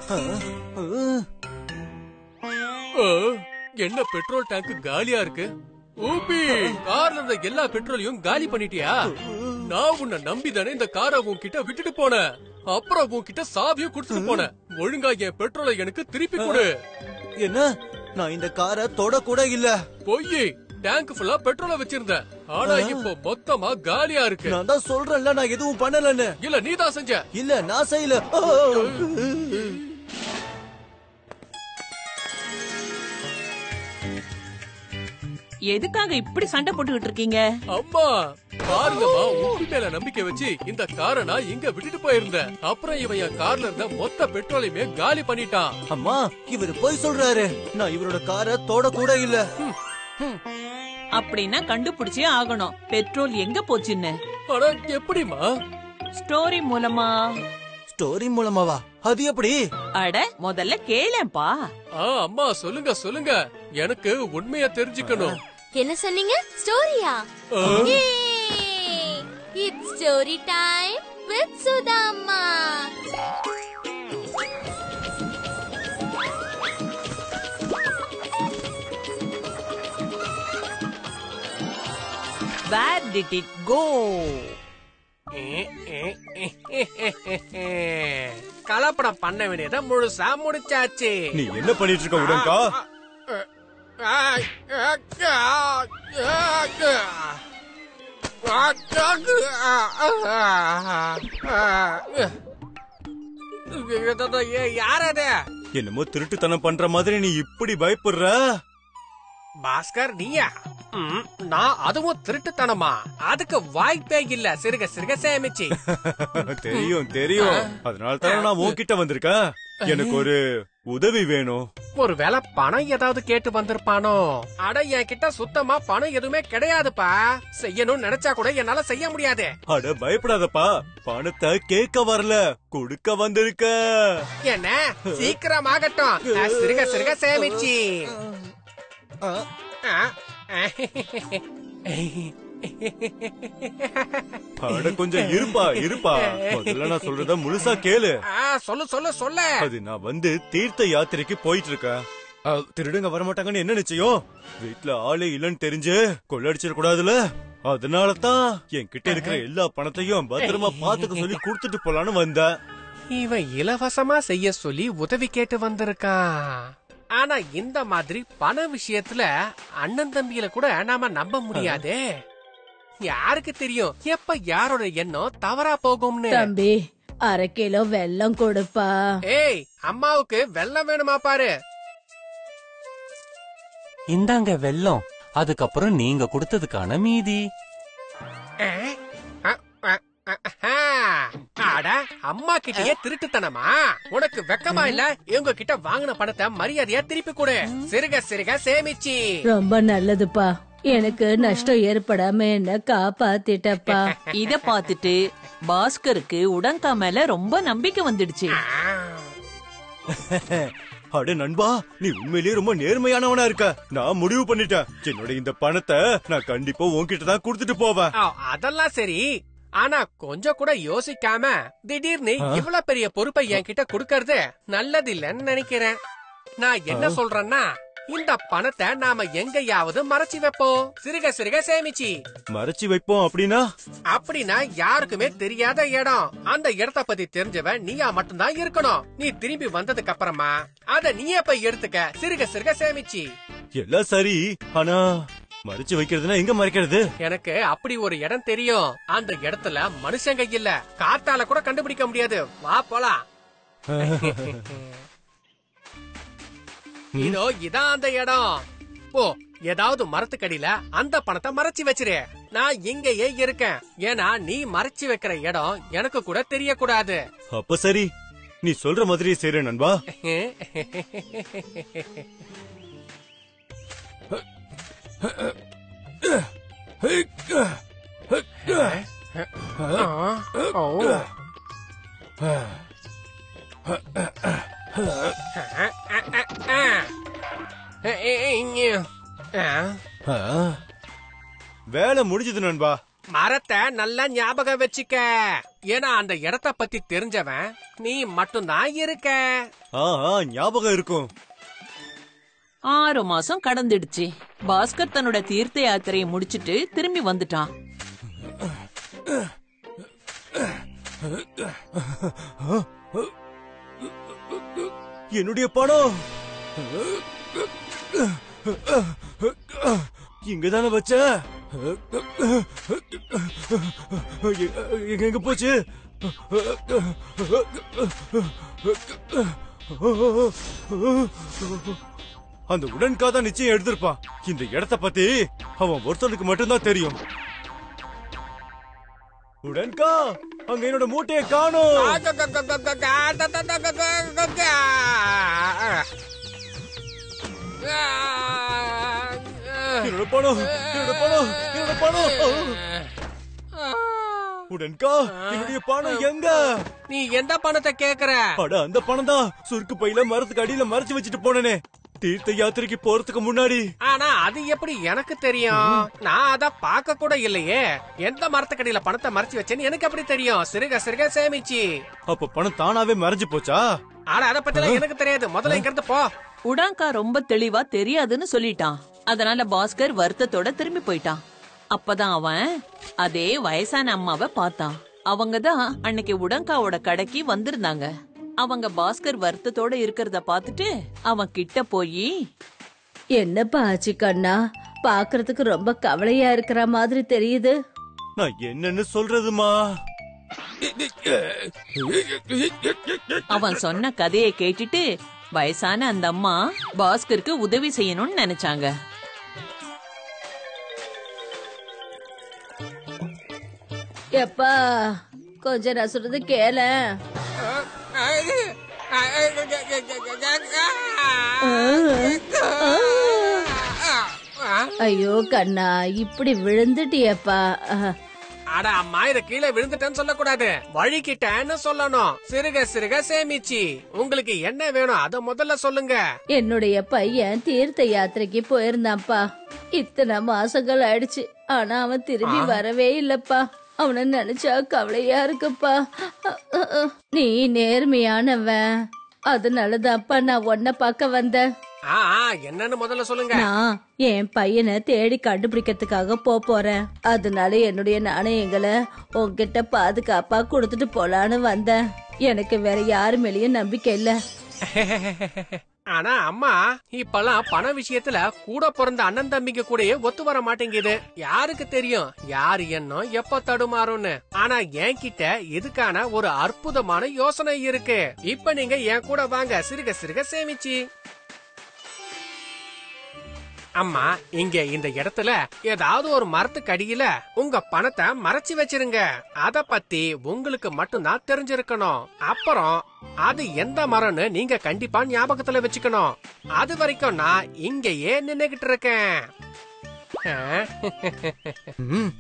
ஆ, என்ன petrol tank காலியா இருக்கு ஊபி கார்ல இருந்த எல்லா பெட்ரோலையும் காலி பண்ணிட்டியா நான் உன்னை நம்பி தானே இந்த காரை உன்கிட்ட விட்டுட்டு போனேன் அப்புறம் உன்கிட்ட சாவியும் கொடுத்துட்டு போனேன் ஒழுங்கா என் பெட்ரோலை எனக்கு திருப்பி கொடு என்ன நான் இந்த காரை தொட கூட இல்ல பொய் டேங்க் ஃபுல்லா பெட்ரோலை வச்சிருந்தேன் ஆனா இப்போ மொத்தமா காலியா இருக்கு நான் தான் சொல்றேன்ல நான் எதுவும் பண்ணலன்னு இல்ல நீதான் செஞ்ச இல்ல நான் செய்யல ஆ. எதுக்காக இப்படி சண்டை போட்டுக்கிட்டு இருக்கீங்க அம்மா பாருங்கம்மா உப்பு மேல நம்பிக்கை வச்சு இந்த காரை நான் இங்க விட்டுட்டு போயிருந்தேன் அப்புறம் இவன் என் கார்ல இருந்த மொத்த பெட்ரோலையுமே காலி பண்ணிட்டான் அம்மா இவர் போய் சொல்றாரு நான் இவரோட காரை தொட கூட இல்ல அப்படின்னா கண்டுபிடிச்சே ஆகணும் பெட்ரோல் எங்க போச்சுன்னு ஆனா எப்படிமா ஸ்டோரி மூலமா ஸ்டோரி மூலமாவா அது எப்படி அட முதல்ல கேளேன்பா ஆ அம்மா சொல்லுங்க சொல்லுங்க எனக்கு உண்மைய தெரிஞ்சுக்கணும் என்ன சொன்னீங்க ஸ்டோரியா ஆ, இட்ஸ் ஸ்டோரி டைம் வித் சுதாம்மா வேர் டிட் இட் கோ கலப்படம் பண்ண வேண்டியதை முழுசா முடிச்சாச்சு நீ என்ன பண்ணிட்டு இருக்க உடன்கா யார் அது என்னமோ திருட்டுத்தனம் பண்ற மாதிரி நீ இப்படி பயப்படுற பாஸ்கர் நீயா ம், நான் அதுவும் திருட்டுத்தனமா அதுக்கு வாய்ப்பே இல்ல சிறுக சிறுக சேமிச்சு தெரியும் தெரியும் அதனால தானே நான் உன்கிட்ட வந்திருக்கேன் எனக்கு ஒரு உதவி வேணும் ஒருவேளை பணம் ஏதாவது கேட்டு வந்திருப்பானோ அட என் கிட்ட சுத்தமா பணம் எதுவுமே கிடையாதுப்பா செய்யணும்னு நினைச்சா கூட என்னால செய்ய முடியாது அட பயப்படாதப்பா பணத்தை கேட்க வரல கொடுக்க வந்திருக்க என்ன சீக்கிரம் ஆகட்டும் அஹ், சிறுக சிறுக சேமிச்சு அஹ், அட கொஞ்சம் இருப்பா இருப்பா முதல்ல நான் சொல்றத முழுசா கேளு அஹ், சொல்லு சொல்லு சொல்லு அது நான் வந்து தீர்த்த யாத்திரைக்கு போயிட்டு இருக்கேன் அஹ், திருடுங்க வரமாட்டாங்கன்னு என்ன நிச்சயம் வீட்ல ஆளே இல்லன்னு தெரிஞ்சு கொள்ளடிச்சிட கூடாதுல அதனால தான் என்கிட்ட இருக்கிற எல்லா பணத்தையும் பத்திரமா பாத்துக்க சொல்லி கொடுத்துட்டு போலான்னு வந்தேன் இவன் இலவசமா செய்ய சொல்லி உதவி கேட்டு வந்திருக்கான் ஆனா இந்த மாதிரி பண விஷயத்துல அண்ணன் தம்பிகளை கூட நாம நம்ப முடியாதே யாருக்கு தெரியும் எப்ப யாரோட எண்ணம் தவறா போகும்னு தம்பி அரை கிலோ வெல்லம் கொடுப்பா ஏய் அம்மாவுக்கு வெள்ளம் வேணுமா பாரு இந்தாங்க வெல்லம் அதுக்கப்புறம் நீங்க கொடுத்ததுக்கான மீதி அஹ், அஹ், அஹ், அஹ், அஹ். அட அம்மா கிட்டயே திருட்டுத்தனமா உனக்கு வெக்கமா இல்ல இவங்க கிட்ட வாங்கின பணத்தை மரியாதையா திருப்பி கொடு சிறுக சிறுக சேமிச்சு ரொம்ப நல்லதுப்பா எனக்கு நஷ்டம் ஏற்படாம என்ன காப்பாத்திட்டப்பா இத பாத்துட்டு பாஸ்கருக்கு உடங்கா மேல ரொம்ப நம்பிக்கை வந்துடுச்சு அட நண்பா நீ உண்மையிலேயே ரொம்ப நேர்மையானவனா இருக்க நான் முடிவு பண்ணிட்டேன் என்னோட இந்த பணத்தை நான் கண்டிப்பா உன்கிட்ட தான் கொடுத்துட்டு போவேன் ஆ, அதெல்லாம் சரி ஆனா கொஞ்சம் கூட யோசிக்காம திடீர்னு இவ்வளவு பெரிய பொறுப்பை என்கிட்ட கொடுக்கறது நல்லது இல்லைன்னு நினைக்கிறேன் நான் என்ன சொல்றேன்னா இந்த பணத்தை நாம எங்கேயாவது மறைச்சு வைப்போம் சிறுக சிறுக சேமிச்சு மறைச்சு வைப்போம் அப்படின்னா அப்படின்னா யாருக்குமே தெரியாத இடம் அந்த இடத்த பத்தி தெரிஞ்சவன் நீயா மட்டும்தான் இருக்கணும் நீ திரும்பி வந்ததுக்கு அப்புறமா அத நீயே போய் எடுத்துக்க சிறுக சிறுக சேமிச்சு எல்லாம் சரி ஆனா மறைச்சு வைக்கிறதுனா எங்க மறைக்கிறது எனக்கு அப்படி ஒரு இடம் தெரியும் அந்த இடத்துல மனுஷங்க இல்ல காத்தால கூட கண்டுபிடிக்க முடியாது வா போலாம் இதோ இதான் அந்த இடம் போ ஏதாவது மரத்துக்கடியில அந்த பணத்தை மறைச்சு வச்சிரு நான் இங்கேயே இருக்கேன் ஏன்னா நீ மறைச்சு வைக்கிற இடம் எனக்கு கூட தெரியக்கூடாது அப்ப சரி நீ சொல்ற மாதிரி சரி நண்பா வேலை முடிஞ்சது நண்பா மரத்தை நல்லா ஞாபகம் வச்சுக்க ஏன்னா அந்த இடத்த பத்தி தெரிஞ்சவன் நீ மட்டும்தான் இருக்க ஆ ஆ, ஞாபகம் இருக்கும் ஆறு மாசம் கடந்துடுச்சு பாஸ்கர் தன்னோட தீர்த்த யாத்திரையை முடிச்சிட்டு திரும்பி வந்துட்டான் என்னுடைய பணம் இங்கதானே வச்ச எங்க எங்க போச்சு அந்த உடன்காதான் நிச்சயம் எடுத்திருப்பான் இந்த இடத்த பத்தி அவன் ஒருத்தனுக்கு மட்டும்தான் தெரியும் உடன்கா அங்க என்னோட மூட்டையை காணோம் என்னோட பணம் என்னோட பணம் என்னோட பணம் உடன்கா என்னுடைய பணம் எங்க நீ எந்த பணத்தை கேக்குற அட அந்த பணம் தான் சுருக்கு பையில மரத்துக்கு அடியில மறைச்சு வச்சுட்டு போனனே தீர்த்த யாத்திரைக்கு போறதுக்கு முன்னாடி ஆனா அது எப்படி எனக்கு தெரியும் நான் அத பார்க்க கூட இல்லையே எந்த மரத்துக்கடியில பணத்தை மறைச்சு வச்சேன்னு எனக்கு எப்படி தெரியும் சிறுக சிறுக சேமிச்சு அப்ப பணம் தானாவே மறைஞ்சு போச்சா ஆனா அத பத்தி எனக்கு தெரியாது முதல்ல இங்க இருந்து போ உடாங்கா ரொம்ப தெளிவா தெரியாதுன்னு சொல்லிட்டான் அதனால பாஸ்கர் வருத்தத்தோட திரும்பி போயிட்டான் அப்பதான் அவன் அதே வயசான அம்மாவை பார்த்தான் அவங்க தான் அன்னைக்கு உடங்காவோட கடைக்கு வந்திருந்தாங்க அவங்க பாஸ்கர் வருத்தத்தோட இருக்கிறத பார்த்துட்டு அவன் கிட்ட போய் என்னப்பா ஆச்சு கண்ணா பாக்குறதுக்கு ரொம்ப கவலையா இருக்கிற மாதிரி தெரியுது நான் என்னன்னு சொல்றதுமா அவன் சொன்ன கதையை கேட்டுட்டு வயசான அந்த அம்மா பாஸ்கருக்கு உதவி செய்யணும்னு நினைச்சாங்க எப்பா கொஞ்சம் நான் சொல்றது கேள ஐயோ கண்ணா இப்படி விழுந்துட்டியப்பா அஹ், அட அம்மா இத கீழே விழுந்துட்டேன்னு சொல்லக்கூடாது வழிகிட்டேன்னு சொல்லணும் சிறுக சிறுக சேமிச்சு உங்களுக்கு என்ன வேணும் அத முதல்ல சொல்லுங்க என்னுடைய பையன் தீர்த்த யாத்திரைக்கு போயிருந்தான்ப்பா இத்தனை மாசங்கள் ஆயிடுச்சு ஆனா அவன் திரும்பி வரவே இல்லப்பா அவனை நினைச்சா கவலையா இருக்குப்பா அஹ், அஹ், அஹ். நீ நேர்மையானவன் அதனாலதான்ப்பா நான் உன்னை பார்க்க வந்தேன் ஆ ஆ, என்னன்னு முதல்ல சொல்லுங்க நான் என் பையனை தேடி கண்டுபிடிக்கிறதுக்காக போப் போறேன் அதனால என்னுடைய நாணயங்களை உன்கிட்ட பாதுகாப்பா கொடுத்துட்டு போலான்னு வந்தேன் எனக்கு வேற யாரு மேலயும் நம்பிக்கை இல்ல ஆனா அம்மா இப்பெல்லாம் பண விஷயத்துல கூட பிறந்த அண்ணன் தம்பிங்க கூடயே ஒத்து வர மாட்டேங்குது யாருக்கு தெரியும் யாரு எண்ணம் எப்ப தடுமாறும்னு ஆனா என்கிட்ட இதுக்கான ஒரு அற்புதமான யோசனை இருக்கு இப்ப நீங்க என் கூட வாங்க சிறுக சிறுக சேமிச்சு அம்மா இங்க இந்த இடத்துல ஏதாவது ஒரு மரத்துக்கு அடியில உங்க பணத்தை மறைச்சு வச்சிருங்க அத பத்தி உங்களுக்கு மட்டும்தான் தெரிஞ்சிருக்கணும் அப்புறம் அது எந்த மரம்னு நீங்க கண்டிப்பா ஞாபகத்துல வச்சுக்கணும் அது வரைக்கும் நான் இங்கேயே நின்னுகிட்டு இருக்கேன் ஆ? ம்,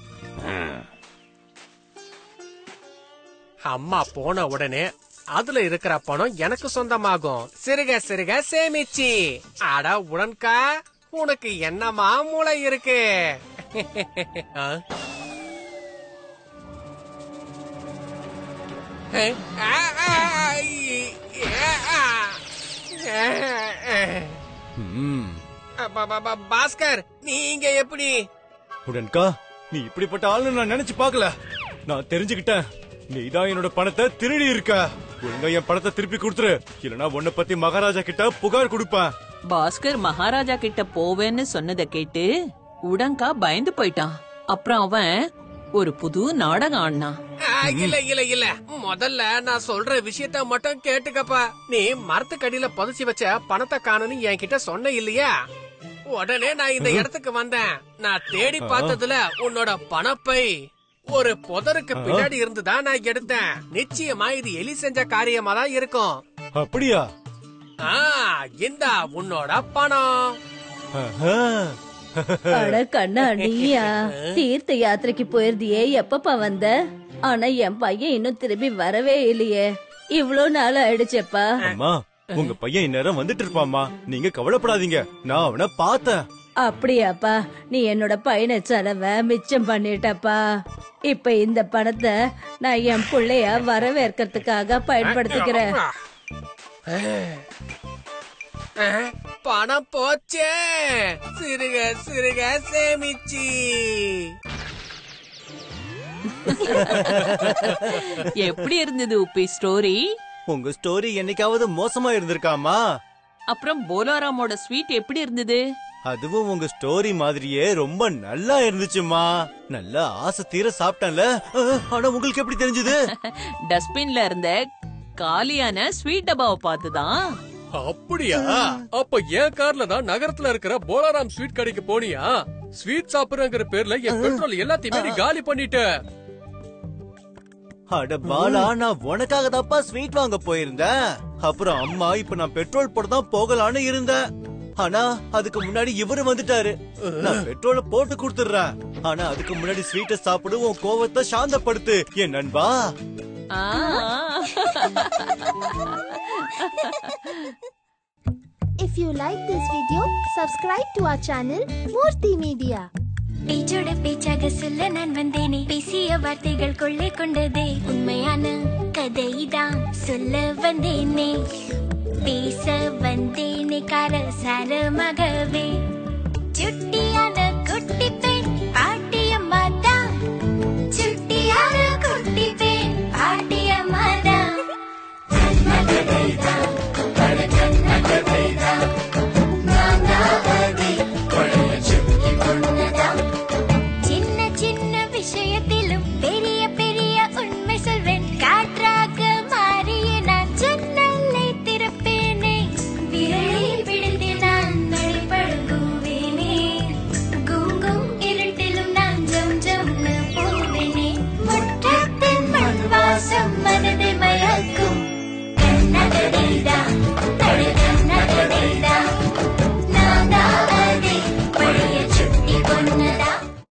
அம்மா போன உடனே அதுல இருக்கிற பணம் எனக்கு சொந்தமாகும் சிறுக சிறுக சேமிச்சு அட உடன்கா உனக்கு என்னமா மூளை இருக்கு ஆ? ஆ, ஆ, இ- ஆ, ஆ. ம். ப- ப- ப- பாஸ்கர் நீங்க எப்படி உடன்கா நீ இப்படிப்பட்ட ஆளு நான் நினைச்சு பார்க்கல நான் தெரிஞ்சுக்கிட்டேன் நீதான் என்னோட பணத்தை திருடி இருக்க ஒழுங்கா என் பணத்தை திருப்பி கொடுத்துரு இல்லனா உன்னை பத்தி மகாராஜா கிட்ட புகார் கொடுப்பேன் பாஸ்கர் மகாராஜா கிட்ட போவேன்னு சொன்னதை கேட்டு உடங்கா பயந்து போயிட்டான் அப்புறம் அவன் ஒரு புது நாடகம் ஆடினான் ஆ, இல்ல இல்ல இல்ல முதல்ல நான் சொல்ற விஷயத்த மட்டும் கேட்டுக்கப்பா நீ மரத்துக்கடியில புதைச்சி வச்ச பணத்தை காணுன்னு என்கிட்ட சொன்ன இல்லையா உடனே நான் இந்த இடத்துக்கு வந்தேன் நான் தேடி பார்த்ததுல உன்னோட பணப்பை ஒரு புதருக்கு பின்னாடி இருந்துதான் நான் எடுத்தேன் நிச்சயமா இது எலி செஞ்ச காரியமா தான் இருக்கும் அப்படியா ஆ இந்தா உன்னோட பணம் ஆஹா. அட கண்ணா நீயா தீர்த்த யாத்திரைக்கு போயிருந்தியே எப்பப்பா வந்த ஆனா என் பையன் இன்னும் திரும்பி வரவே இல்லையே இவ்ளோ நாள் ஆயிடுச்சேப்பா அம்மா உங்க பையன் இந்நேரம் வந்துட்டு இருப்பாம்மா நீங்க கவலைப்படாதீங்க நான் அவனை பார்த்தேன் அப்படியாப்பா நீ என்னோட பயண செலவை மிச்சம் பண்ணிட்டப்பா இப்ப இந்த பணத்தை நான் என் பிள்ளைய வரவேற்கிறதுக்காக பயன்படுத்திக்கிறேன் அஹ், பணம் போச்சே சிறுக சிறுக சேமிச்சி எப்படி இருந்தது உப்பி ஸ்டோரி உங்க ஸ்டோரி என்னைக்காவது மோசமா இருந்திருக்காமா அப்புறம் போலாராமோட ஸ்வீட் எப்படி இருந்தது அதுவும் உங்க ஸ்டோரி மாதிரியே ரொம்ப நல்லா இருந்துச்சுமா நல்லா ஆசை தீர சாப்பிட்டேன்ல அஹ், ஆனா உங்களுக்கு எப்படி தெரிஞ்சது டஸ்ட்பின்ல இருந்த காலியான ஸ்வீட் டப்பாவை பார்த்துதான் அப்படியா அப்ப என் கார்ல தான் நகரத்துல இருக்கிற போலாராம் ஸ்வீட் கடைக்கு போனியா ஸ்வீட் சாப்பிடுறங்கிற பேர்ல என் பெட்ரோல் எல்லாத்தையுமே நீ காலி பண்ணிட்ட அட பாலா நான் உனக்காக தாப்பா ஸ்வீட் வாங்க போயிருந்தேன் அப்புறம் அம்மா இப்ப நான் பெட்ரோல் போட தான் போகலான்னு இருந்தேன் ஆனா அதுக்கு முன்னாடி இவரு வந்துட்டாரு நான் பெட்ரோல போட்டு கொடுத்துடுறேன் ஆனா அதுக்கு முன்னாடி ஸ்வீட்டை சாப்பிடு உன் கோவத்தை சாந்தப்படுத்து என் நண்பா ஆ. If you like this video, subscribe to our channel Murthy Media. பேச்சோட பேச்சாக சொல்ல நான் வந்தேனே பேசிய வார்த்தைகள் கொள்ளை கொண்டதே உண்மையான கதைதான் சொல்ல வந்தேனே பேச வந்தேனே கார சாரமாகவே சுட்டியா